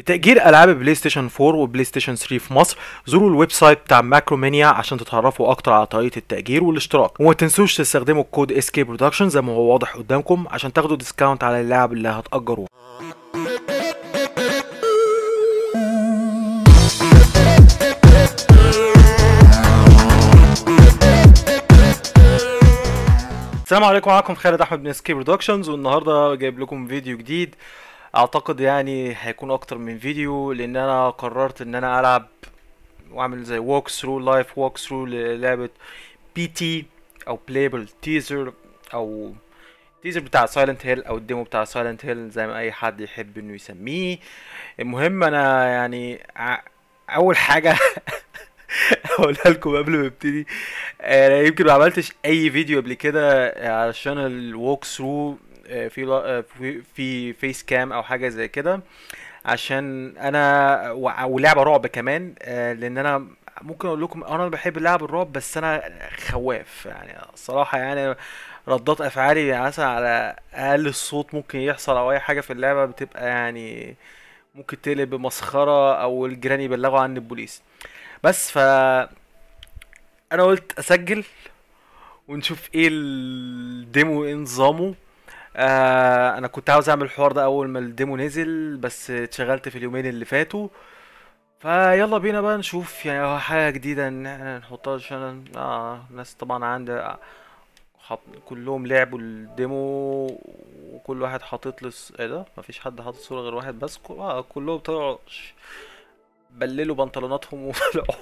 لتأجير ألعاب بلاي ستيشن 4 وبلاي ستيشن 3 في مصر زوروا الويب سايت بتاع ماكرومانيا عشان تتعرفوا أكتر على طريقة التأجير والاشتراك وما تنسوش تستخدموا الكود اسكي برودكشن زي ما هو واضح قدامكم عشان تاخدوا ديسكاونت على اللعب اللي هتأجروها السلام عليكم معاكم خالد احمد من اسكي برودكشنز والنهارده جايب لكم فيديو جديد اعتقد يعني هيكون اكتر من فيديو لان انا قررت ان انا العب واعمل زي ووك ثرو لايف ووك ثرو للعبه بي تي او بلايبل تيزر او تيزر بتاع سايلنت هيل او الديمو بتاع سايلنت هيل زي ما اي حد يحب انه يسميه المهم انا يعني ع- اول حاجه اقولها لكم قبل ما ابتدي انا يمكن ما عملتش اي فيديو قبل كده علشان الووك ثرو في لا- آه، في في فيس كام او حاجه زي كده عشان انا و- ولعبه رعب كمان آه، لان انا ممكن اقول لكم انا بحب لعب الرعب بس انا خواف يعني الصراحه يعني ردات افعالي يعني مثلا على اقل الصوت ممكن يحصل او اي حاجه في اللعبه بتبقى يعني ممكن تقلب بمسخره او الجيران يبلغوا عني البوليس بس ف انا قلت اسجل ونشوف ايه الديمو ايه نظامه آه انا كنت عاوز اعمل الحوار ده اول ما الديمو نزل بس اتشغلت في اليومين اللي فاتوا فيلا بينا بقى نشوف يعني هو حاجة جديدة ان احنا نحطها عشان اه الناس طبعا عندي حط... كلهم لعبوا الديمو وكل واحد حاطط لي ص- ايه ده مفيش حد حاطط صورة غير واحد بس كل... آه كلهم طلعوا ش- بللوا بنطلوناتهم وطلعوا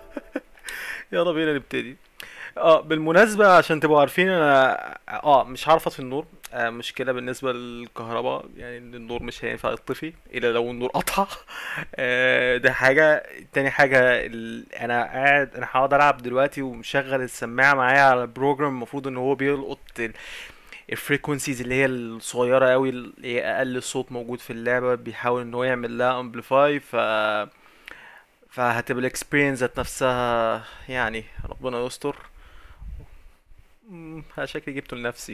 يلا بينا نبتدي اه بالمناسبة عشان تبقوا عارفين انا اه مش هعرف اطفي النور آه مشكلة بالنسبة للكهرباء يعني ان النور مش هينفع يطفي الا لو النور قطع آه ده حاجة تاني حاجة ال... انا قاعد انا هقعد العب دلوقتي ومشغل السماعة معايا على بروجرام المفروض ان هو بيلقط ال... الفريكونسيز اللي هي الصغيرة قوي اللي هي اقل صوت موجود في اللعبة بيحاول ان هو يعمل لها امبليفاي ف فهتبقى الاكسبيرينس ذات نفسها يعني ربنا يستر مم، شكلي جبته لنفسي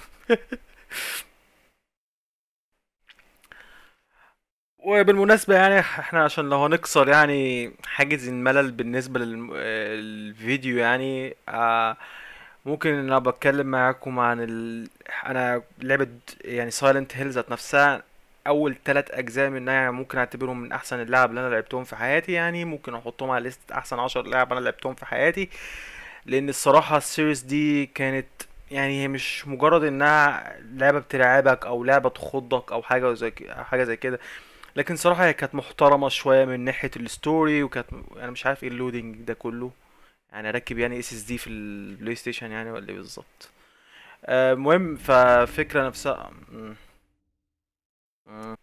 وبالمناسبة يعني احنا عشان لو هنكسر يعني حاجز الملل بالنسبة للفيديو يعني آه ممكن ان انا بتكلم معاكم عن ال... انا لعبة يعني سايلنت هيل ذات نفسها اول ثلاث اجزاء منها يعني ممكن اعتبرهم من احسن اللعب اللي انا لعبتهم في حياتي يعني ممكن احطهم على ليست احسن عشر لعب انا لعبتهم في حياتي لان الصراحة السيريز دي كانت يعني هي مش مجرد انها لعبة بتلعبك او لعبة تخضك او حاجة زي ك- أو حاجة زي كده لكن صراحة هي كانت محترمة شوية من ناحية الستوري وكانت انا مش عارف ايه اللودينج ده كله يعني اركب يعني اس اس دي في البلاي ستيشن يعني ولا ايه بالظبط آه، المهم ففكرة نفسها مم. مم.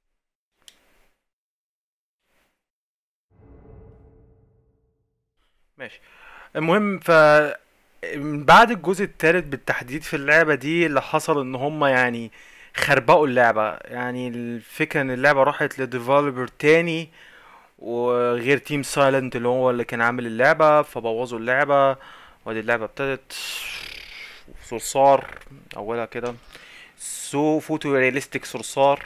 ماشي المهم ف من بعد الجزء الثالث بالتحديد في اللعبة دي اللي حصل ان هم يعني خربقوا اللعبة يعني الفكرة ان اللعبة راحت لديفلوبر تاني وغير تيم سايلنت اللي هو اللي كان عامل اللعبة فبوظوا اللعبة وادي اللعبة ابتدت صرصار اولها كده سو فوتو رياليستيك صرصار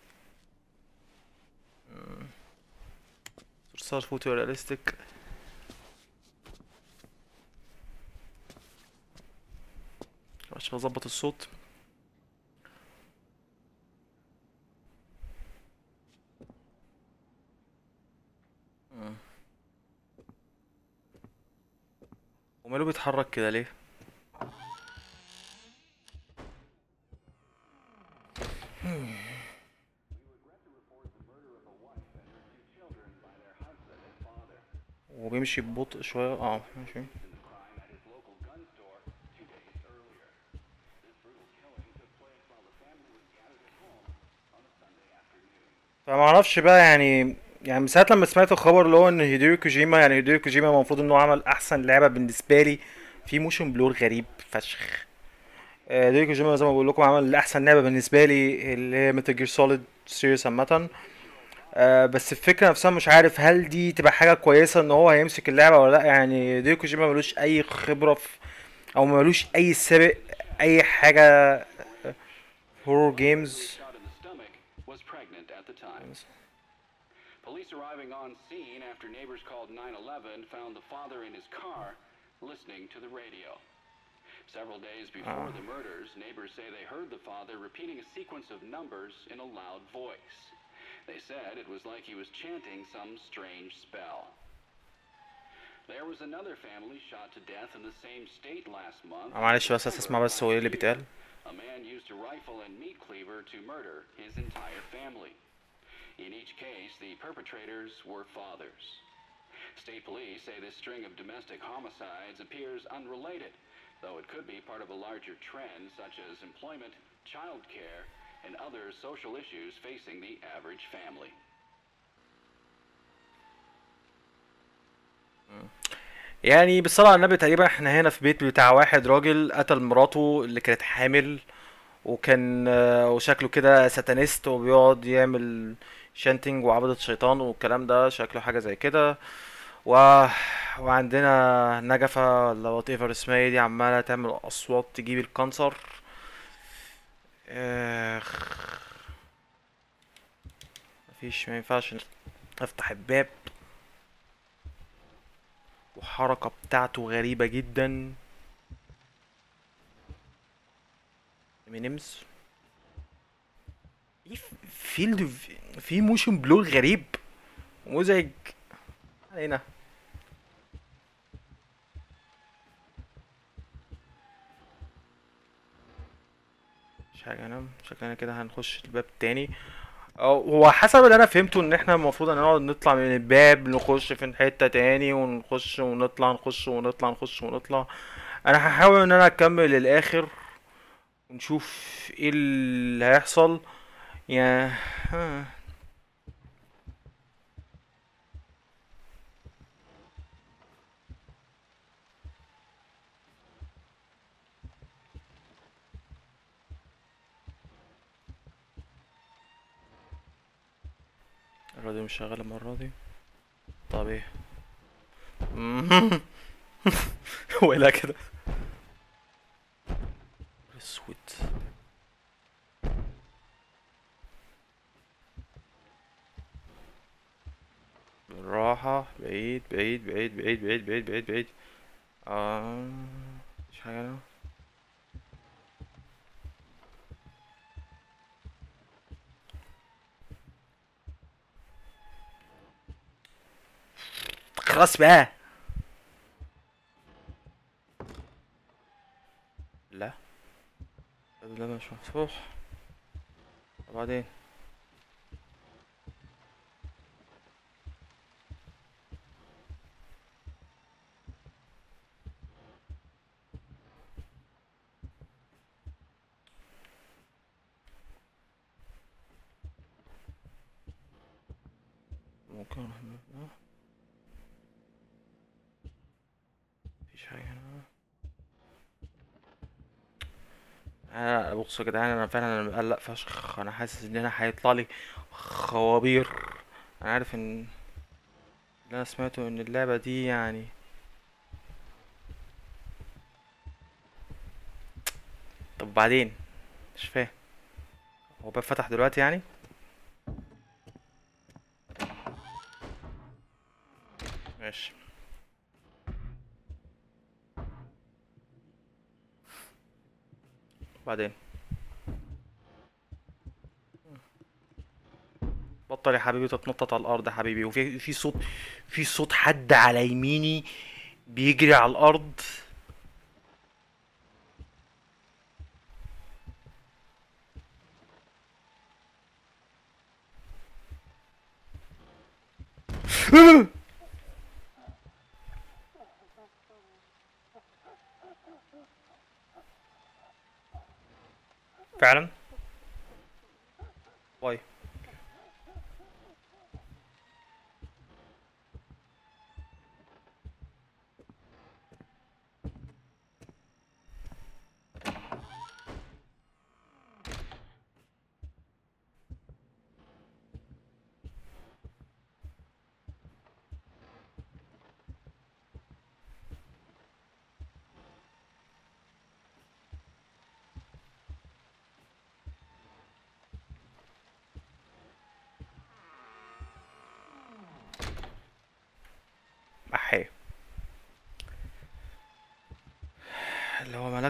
صرصار فوتو رياليستيك مش بظبط الصوت مم. وماله بيتحرك كده ليه وبيمشي ببطء شوية اه ماشي فما اعرفش بقى يعني يعني من ساعة لما سمعت الخبر اللي هو ان هيديو كوجيما يعني هيديو كوجيما المفروض انه عمل احسن لعبة بالنسبة لي في موشن بلور غريب فشخ آه، هيديو كوجيما زي ما بقول لكم عمل احسن لعبة بالنسبة لي اللي هي ميتال جير سوليد سيريس عامة آه، بس الفكرة نفسها مش عارف هل دي تبقى حاجة كويسة ان هو هيمسك اللعبة ولا لا يعني هيديو كوجيما ملوش اي خبرة في او ملوش اي سابق اي حاجة هورور جيمز shot in the stomach was pregnant at the time. Police arriving on scene after neighbors called 911 found the father in his car listening to the radio. Several days before the murders, neighbors say they heard the father repeating a sequence of numbers in a loud voice. They said it was like he was chanting some strange spell. There was another family shot to death in the same state last month. معلش بس اسمع بس هو ايه اللي بيتقال A man used a rifle and meat cleaver to murder his entire family. In each case, the perpetrators were fathers. State police say this string of domestic homicides appears unrelated, though it could be part of a larger trend such as employment, child care, and other social issues facing the average family. يعني بالصلاة على النبي تقريبا احنا هنا في بيت بتاع واحد راجل قتل مراته اللي كانت حامل وكان آه، وشكله كده ساتانيست وبيقعد يعمل شانتنج وعبدة شيطان والكلام ده شكله حاجة زي كده و... وعندنا نجفة ولا وات ايفر اسمها ايه دي عمالة تعمل أصوات تجيب الكانسر اخ مفيش ما ينفعش افتح الباب وحركة بتاعته غريبة جدا مينيمز في فيلد في موشن بلو غريب مزعج علينا مش حاجة انا شكلنا كده هنخش الباب تاني أو- هو حسب اللي انا فهمته ان احنا المفروض ان نقعد نطلع من الباب نخش في حتة تاني ونخش ونطلع نخش ونطلع نخش ونطلع انا هحاول ان انا اكمل للاخر ونشوف ايه اللي هيحصل يا ها. الراديو مش شغال المرة دي طب ايه هو ايه ده كده اسود بالراحة بعيد بعيد بعيد بعيد بعيد بعيد بعيد بعيد آه مش حاجة أنا خلاص بقى لا الباب ده مش مفتوح وبعدين ممكن اروح من هنا مفيش حاجة هنا انا بص يا جدعان انا فعلا انا مقلق فشخ انا حاسس ان انا هيطلع لي خوابير انا عارف ان اللي انا سمعته ان اللعبة دي يعني طب بعدين مش فاهم هو باب فتح دلوقتي يعني ماشي بعدين بطل يا حبيبي تتنطط على الارض يا حبيبي وفي في صوت في صوت حد على يميني بيجري على الارض فعلا واي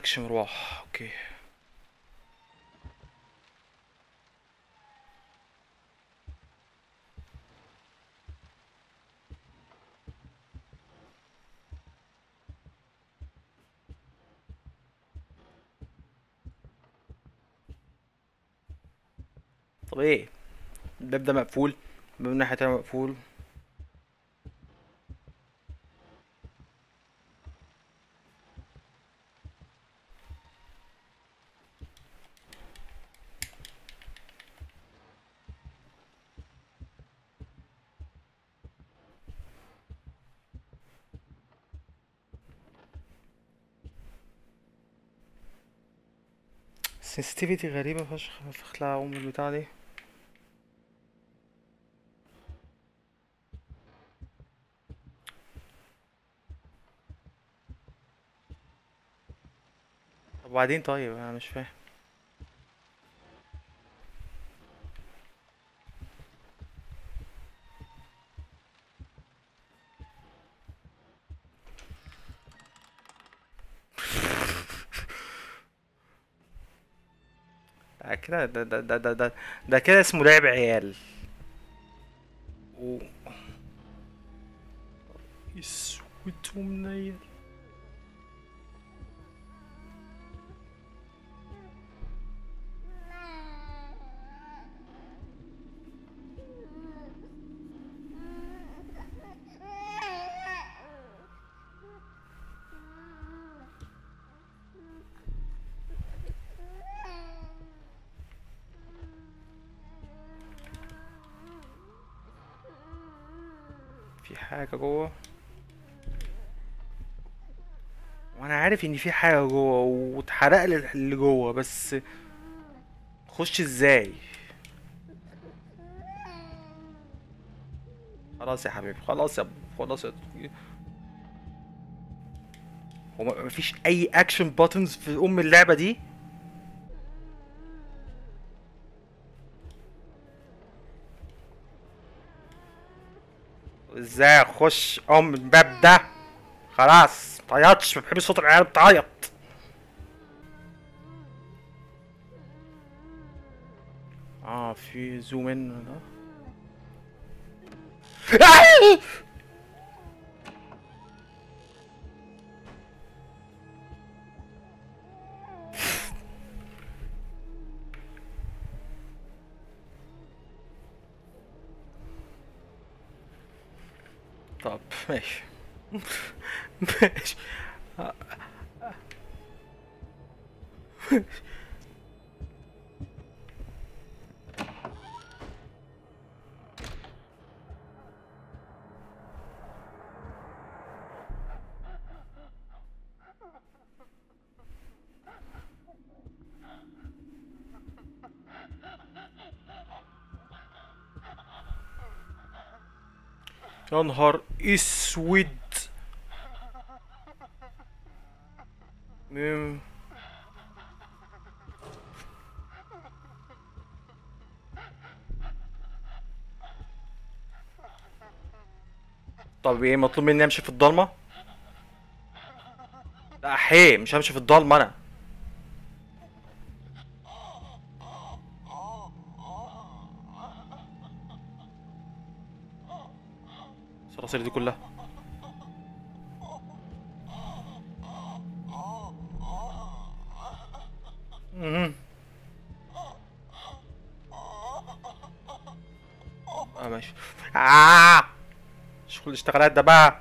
عندكش مروح اوكي طب ايه الباب ده مقفول الباب من الناحية التانية مقفول sensitivity غريبة فشخ في اخلع ام البتاع دي طب وبعدين طيب انا مش فاهم ده كده ده ده ده ده ده, ده كده اسمه لعب عيال و... اسود ومنيل في حاجة جوه وانا عارف ان في حاجة جوه واتحرق لي اللي جوه بس خش ازاي خلاص يا حبيبي خلاص يا ابو خلاص يا هو ما- مفيش اي اكشن باتنز في ام اللعبة دي ازاي اخش ام الباب ده خلاص متعيطش ما بحبش صوت العيال بتعيط اه في زوم ان ده آه! طب ماشي ماشي يا نهار اسود مم. طب ايه مطلوب مني امشي في الضلمه لا حي مش همشي في الضلمه انا الصراصير دي كلها مهم. اه ماشي آه شغل الاشتغالات ده بقى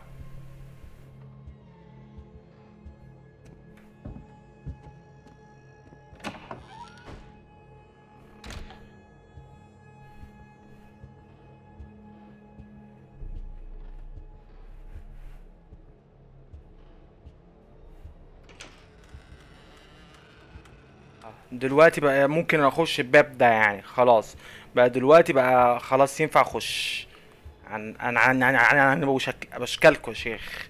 دلوقتي بقى ممكن اخش الباب ده يعني خلاص بقى دلوقتي بقى خلاص ينفع اخش عن عن عن عن عن, عن بشك... بشكلكوا يا شيخ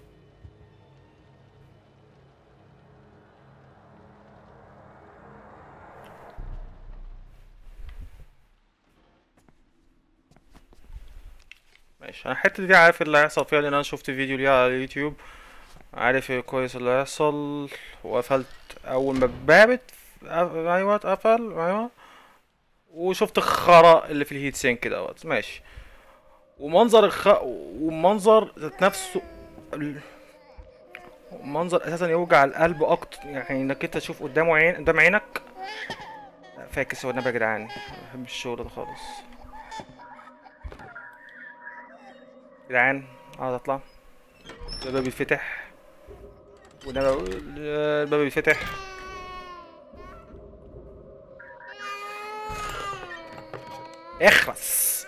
ماشي انا الحته دي عارف اللي هيحصل فيها لان انا شفت فيديو ليها على اليوتيوب عارف ايه كويس اللي هيحصل وقفلت اول ما الباب ات- ايوه اتقفل ايوه وشفت الخرا اللي في الهيت سينك دوت ماشي ومنظر الخ ومنظر ذات نفسه ال- منظر اساسا يوجع القلب اكتر يعني انك انت تشوف قدامه عين قدام عينك لا، فاكس والنبي يا جدعان ما بحبش الشغل ده خالص جدعان عاوز اطلع الباب بيتفتح والنبي الباب بيتفتح اخرس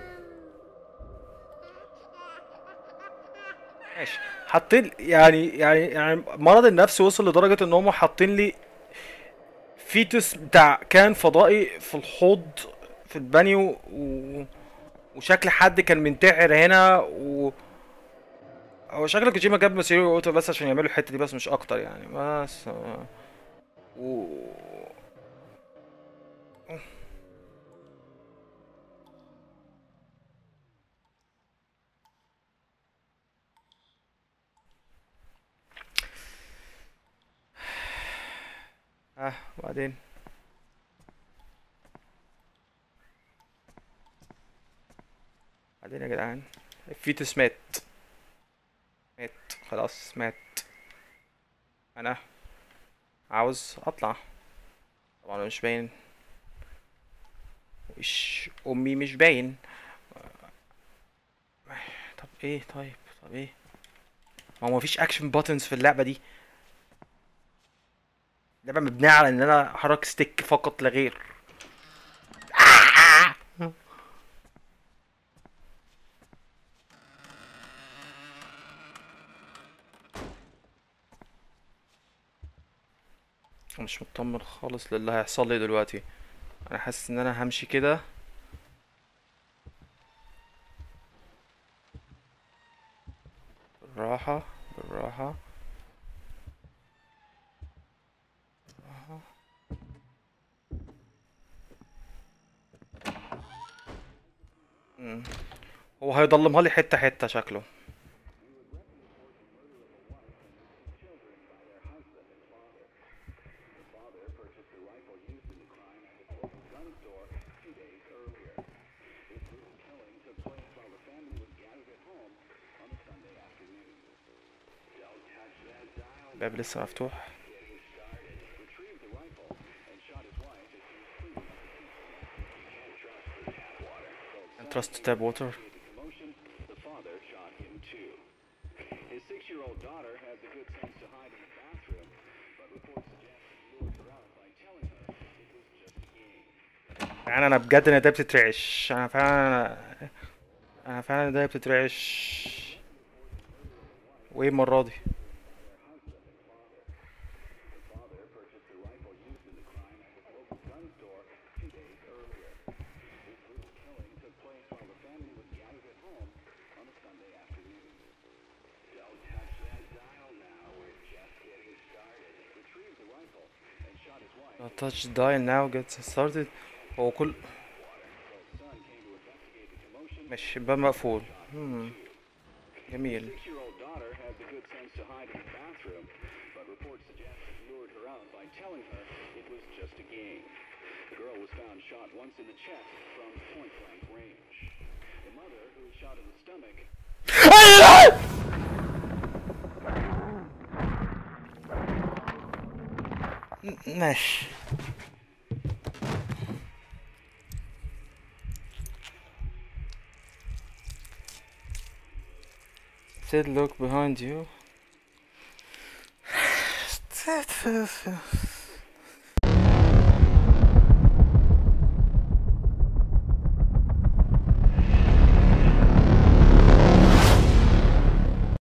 ماشي حاطين يعني يعني يعني مرض النفس وصل لدرجة ان هم حاطين لي فيتوس بتاع كان فضائي في الحوض في البانيو و... وشكل حد كان منتحر هنا و هو شكل كوجيما جاب مسيرو اوتو بس عشان يعملوا الحتة دي بس مش اكتر يعني بس آه، و اه وبعدين بعدين يا جدعان الفيتوس مات مات خلاص مات انا عاوز اطلع طبعا مش باين وش امي مش باين طب ايه طيب طب ايه ما هو مفيش اكشن باتنز في اللعبه دي اللعبه مبنيه على ان انا احرك ستيك فقط لا غير مش مطمن خالص للي هيحصل لي دلوقتي انا حاسس ان انا همشي كده بالراحة بالراحة بالراحة. مم. هو هيضلمها لي حتة حتة شكله الباب لسه مفتوح And trust to tap water commotion, the father shot him too. His six-year-old daughter had the good sense to hide in the bathroom, but reports suggest he lured her out by telling her it was just a game. يعني انا بجد انا ده بتترعش انا فعلا انا فعلا ده بتترعش وايه المرة دي Don't touch the dial now gets started هو كل ماشي الباب مقفول مم. جميل Six-year-old daughter had the good sense to hide in the bathroom, but reports suggest he lured her out by telling her it was just a game. The girl was found shot once in the chest from point-blank range. The mother, who was shot in the stomach, ماشي said look behind you